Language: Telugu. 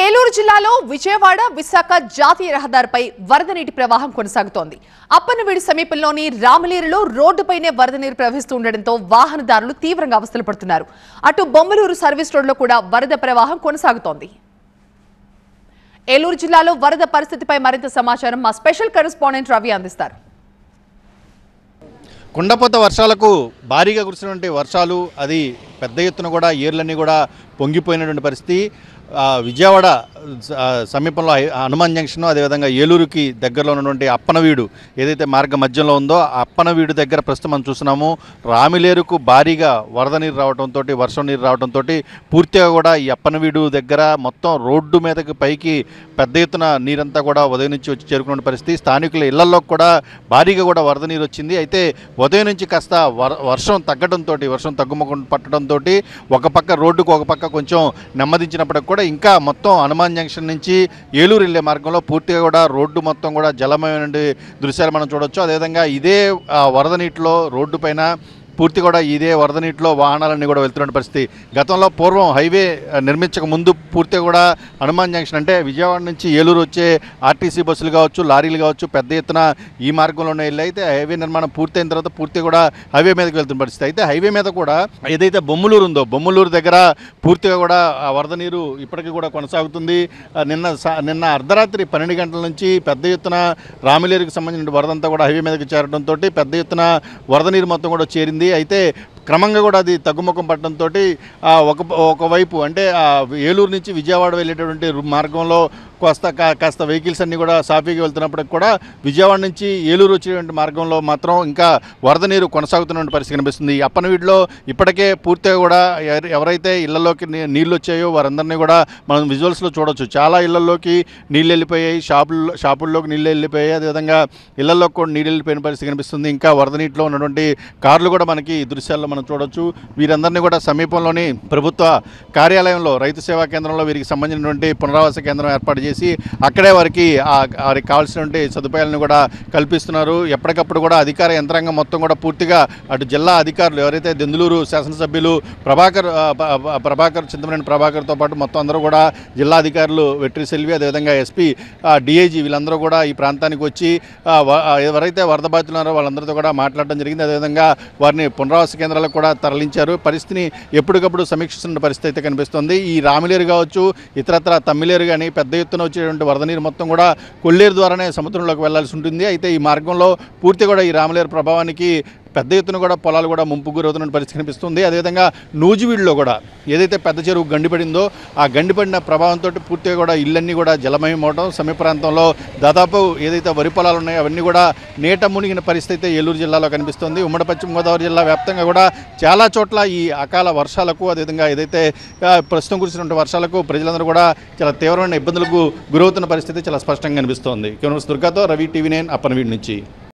ఏలూరు జిల్లాలో విజయవాడ విశాఖ జాతీయ రహదారిపై వరద నీటి ప్రవాహం కొనసాగుతోంది అప్పనవీడి సమీపంలోని రామలీరులో రోడ్డుపైనే వరద నీరు ప్రవహిస్తూ ఉండడంతో వాహనదారులు తీవ్రంగా అవస్థలు పడుతున్నారు అటు బొమ్మలూరు సర్వీస్ రోడ్లో కూడా వరద ప్రవాహం కొనసాగుతోంది ఏలూరు జిల్లాలో వరద పరిస్థితిపై మరింత సమాచారం మా స్పెషల్ కరెస్పాండెంట్ రవి అందిస్తారు కుండపోత వర్షాలకు భారీగా కురిసినటువంటి వర్షాలు అది పెద్ద ఎత్తున కూడా ఏర్లన్నీ కూడా పొంగిపోయినటువంటి పరిస్థితి ఆ, విజయవాడ ఆ, సమీపంలో హై- హనుమాన్ జంక్షన్ అదేవిధంగా ఏలూరుకి దగ్గరలో ఉన్నటువంటి అప్పనవీడు ఏదైతే మార్గ మధ్యంలో ఉందో ఆ అప్పనవీడు దగ్గర ప్రస్తుతం మనం చూస్తున్నాము రామిలేరుకు భారీగా వరద నీరు రావడంతో వర్షం నీరు రావడంతో పూర్తిగా కూడా ఈ అప్పనవీడు దగ్గర మొత్తం రోడ్డు మీదకి పైకి పెద్ద ఎత్తున నీరంతా కూడా ఉదయం నుంచి వచ్చి చేరుకున్న పరిస్థితి స్థానికుల ఇళ్లలో కూడా భారీగా కూడా వరద నీరు వచ్చింది అయితే ఉదయం నుంచి కాస్త వర వర్షం తగ్గడంతో వర్షం తగ్గుముఖం పట్టడంతో ఒక పక్క రోడ్డుకు ఒక పక్క కొంచెం నెమ్మదించినప్పటికి కూడా ఇంకా మొత్తం హనుమాన్ జంక్షన్ నుంచి ఏలూరు వెళ్ళే మార్గంలో పూర్తిగా కూడా రోడ్డు మొత్తం కూడా జలమయమైన దృశ్యాలు మనం చూడొచ్చు అదేవిధంగా ఇదే ఆ, వరద నీటిలో రోడ్డు పైన పూర్తి కూడా ఇదే వరద నీటిలో వాహనాలన్నీ కూడా వెళ్తున్న పరిస్థితి గతంలో పూర్వం హైవే ఆ, నిర్మించక ముందు పూర్తిగా కూడా హనుమాన్ జంక్షన్ అంటే విజయవాడ నుంచి ఏలూరు వచ్చే ఆర్టీసీ బస్సులు కావచ్చు లారీలు కావచ్చు పెద్ద ఎత్తున ఈ మార్గంలోనే వెళ్ళి అయితే హైవే నిర్మాణం పూర్తయిన తర్వాత పూర్తిగా కూడా హైవే మీదకి వెళ్తున్న పరిస్థితి అయితే హైవే మీద కూడా ఏదైతే బొమ్మలూరు ఉందో బొమ్మలూరు దగ్గర పూర్తిగా కూడా ఆ వరద నీరు ఇప్పటికీ కూడా కొనసాగుతుంది ఆ, నిన్న సా- నిన్న అర్ధరాత్రి పన్నెండు గంటల నుంచి పెద్ద ఎత్తున రామిలేరుకి సంబంధించిన వరద అంతా కూడా హైవే మీదకి చేరడంతో పెద్ద ఎత్తున వరద నీరు మొత్తం కూడా చేరింది అయితే క్రమంగా కూడా అది తగ్గుముఖం పట్టడంతో ఒక ఒకవైపు అంటే ఆ ఏలూరు నుంచి విజయవాడ వెళ్ళేటటువంటి రు- మార్గంలో కాస్త కా- కాస్త వెహికల్స్ అన్నీ కూడా సాఫీగా వెళ్తున్నప్పటికి కూడా విజయవాడ నుంచి ఏలూరు వచ్చేటువంటి మార్గంలో మాత్రం ఇంకా వరద నీరు కొనసాగుతున్న పరిస్థితి కనిపిస్తుంది ఈ అప్పనవీడిలో ఇప్పటికే పూర్తిగా కూడా ఎవ- ఎవరైతే ఇళ్లలోకి నీ- నీళ్ళు వచ్చాయో వారందరినీ కూడా మనం విజువల్స్లో చూడొచ్చు చాలా ఇళ్లలోకి నీళ్ళు వెళ్ళిపోయాయి షాపుల్లో షాపుల్లోకి నీళ్ళు వెళ్ళిపోయాయి అదేవిధంగా ఇళ్లలోకి కూడా నీళ్ళు వెళ్ళిపోయిన పరిస్థితి కనిపిస్తుంది ఇంకా వరద నీటిలో ఉన్నటువంటి కార్లు కూడా మనకి ఈ దృశ్యాల్లో మనం చూడొచ్చు వీరందరినీ కూడా సమీపంలోని ప్రభుత్వ కార్యాలయంలో రైతు సేవా కేంద్రంలో వీరికి సంబంధించినటువంటి పునరావాస కేంద్రం ఏర్పాటు చేసి అక్కడే వారికి ఆ వారికి కావాల్సినటువంటి సదుపాయాలను కూడా కల్పిస్తున్నారు ఎప్పటికప్పుడు కూడా అధికార యంత్రాంగం మొత్తం కూడా పూర్తిగా అటు జిల్లా అధికారులు ఎవరైతే దెందులూరు శాసనసభ్యులు ప్రభాకర్ ఆ, ప- ప- ప్రభాకర్ చింతమనేని ప్రభాకర్తో పాటు మొత్తం అందరూ కూడా జిల్లా అధికారులు వెట్రి సెల్వి అదేవిధంగా ఎస్పీ డిఐజీ వీళ్ళందరూ కూడా ఈ ప్రాంతానికి వచ్చి ఆ, వ- ఆ, ఎవరైతే వరద బాధితులు ఉన్నారో వాళ్ళందరితో కూడా మాట్లాడడం జరిగింది అదేవిధంగా వారిని పునరావాస కేంద్రాలకు కూడా తరలించారు పరిస్థితిని ఎప్పటికప్పుడు సమీక్షిస్తున్న పరిస్థితి అయితే కనిపిస్తుంది ఈ రామిలేరు కావచ్చు ఇతరత్ర తమ్మిలేరు కానీ పెద్ద ఎత్తున వచ్చేటువంటి వరద నీరు మొత్తం కూడా కొల్లేరు ద్వారానే సముద్రంలోకి వెళ్లాల్సి ఉంటుంది అయితే ఈ మార్గంలో పూర్తి కూడా ఈ రామలేరు ప్రభావానికి పెద్ద ఎత్తున కూడా పొలాలు కూడా ముంపు గురవుతున్న పరిస్థితి కనిపిస్తుంది అదేవిధంగా నూజివీడులో కూడా ఏదైతే పెద్ద చెరువు గండిపడిందో ఆ గండిపడిన ప్రభావంతో పూర్తిగా కూడా ఇళ్ళన్నీ కూడా జలమయం అవడం సమీప ప్రాంతంలో దాదాపు ఏదైతే వరి పొలాలు ఉన్నాయో అవన్నీ కూడా నీట మునిగిన పరిస్థితి అయితే ఏలూరు జిల్లాలో కనిపిస్తుంది ఉమ్మడి పశ్చిమ గోదావరి జిల్లా వ్యాప్తంగా కూడా చాలా చోట్ల ఈ అకాల వర్షాలకు అదేవిధంగా ఏదైతే ఆ, ప్రస్తుతం కురిసినటువంటి వర్షాలకు ప్రజలందరూ కూడా చాలా తీవ్రమైన ఇబ్బందులకు గురవుతున్న పరిస్థితి చాలా స్పష్టంగా కనిపిస్తోంది కెమెరా దుర్గాతో రవి టీవీ నైన్ అప్పనవీడి నుంచి